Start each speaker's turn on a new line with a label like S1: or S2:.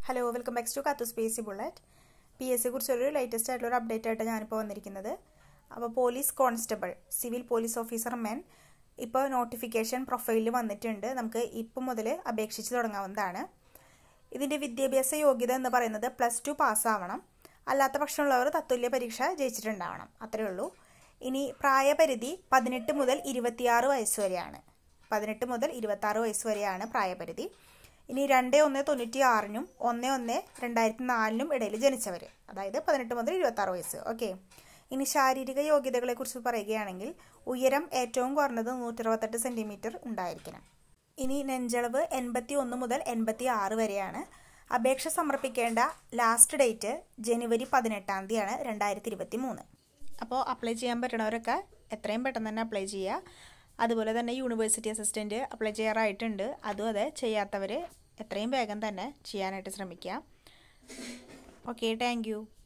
S1: hello welcome back to കാത്തു സ്പേസി bullet P S സിയെ കുറിച്ചൊരു ലേറ്റസ്റ്റ് ആയിട്ടുള്ള ഒരു അപ്ഡേറ്റ് ആയിട്ട് ഞാനിപ്പോൾ വന്നിരിക്കുന്നത് അപ്പോൾ police constable civil police officer men ഇപ്പോൾ നോട്ടിഫിക്കേഷൻ പ്രൊഫൈലിൽ വന്നിട്ടുണ്ട് നമുക്ക് ഇപ്പം മുതൽ അപേക്ഷിച്ച് തുടങ്ങാവുന്നതാണ് ഇതിൻ്റെ വിദ്യാഭ്യാസ യോഗ്യത എന്ന് പറയുന്നത് പ്ലസ് ടു പാസ്സാവണം അല്ലാത്ത പക്ഷമുള്ളവർ തത്തുല്യ പരീക്ഷ ജയിച്ചിട്ടുണ്ടാവണം അത്രയേ ഉള്ളൂ ഇനി പ്രായപരിധി പതിനെട്ട് മുതൽ ഇരുപത്തിയാറ് വയസ്സ് വരെയാണ് പതിനെട്ട് മുതൽ ഇരുപത്താറ് വയസ്സ് വരെയാണ് പ്രായപരിധി ഇനി രണ്ട് ഒന്ന് തൊണ്ണൂറ്റി ആറിനും ഒന്ന് ഒന്ന് രണ്ടായിരത്തി നാലിനും ഇടയിൽ ജനിച്ചവർ അതായത് പതിനെട്ട് മുതൽ ഇരുപത്താറ് വയസ്സ് ഓക്കെ ഇനി ശാരീരിക യോഗ്യതകളെക്കുറിച്ച് പറയുകയാണെങ്കിൽ ഉയരം ഏറ്റവും കുറഞ്ഞത് നൂറ്ററുപത്തെട്ട് സെൻറ്റിമീറ്റർ ഉണ്ടായിരിക്കണം ഇനി നെഞ്ചളവ് എൺപത്തി ഒന്ന് മുതൽ എൺപത്തി ആറ് വരെയാണ് അപേക്ഷ സമർപ്പിക്കേണ്ട ലാസ്റ്റ് ഡേറ്റ് ജനുവരി പതിനെട്ടാം തീയതിയാണ് രണ്ടായിരത്തി ഇരുപത്തി മൂന്ന് അപ്പോൾ അപ്ലൈ ചെയ്യാൻ പറ്റണവരൊക്കെ എത്രയും പെട്ടെന്ന് തന്നെ അപ്ലൈ ചെയ്യുക അതുപോലെ തന്നെ യൂണിവേഴ്സിറ്റി അസിസ്റ്റൻറ്റ് അപ്ലൈ ചെയ്യാറായിട്ടുണ്ട് അതും അതെ ചെയ്യാത്തവർ എത്രയും വേഗം തന്നെ ചെയ്യാനായിട്ട് ശ്രമിക്കുക ഓക്കെ താങ്ക്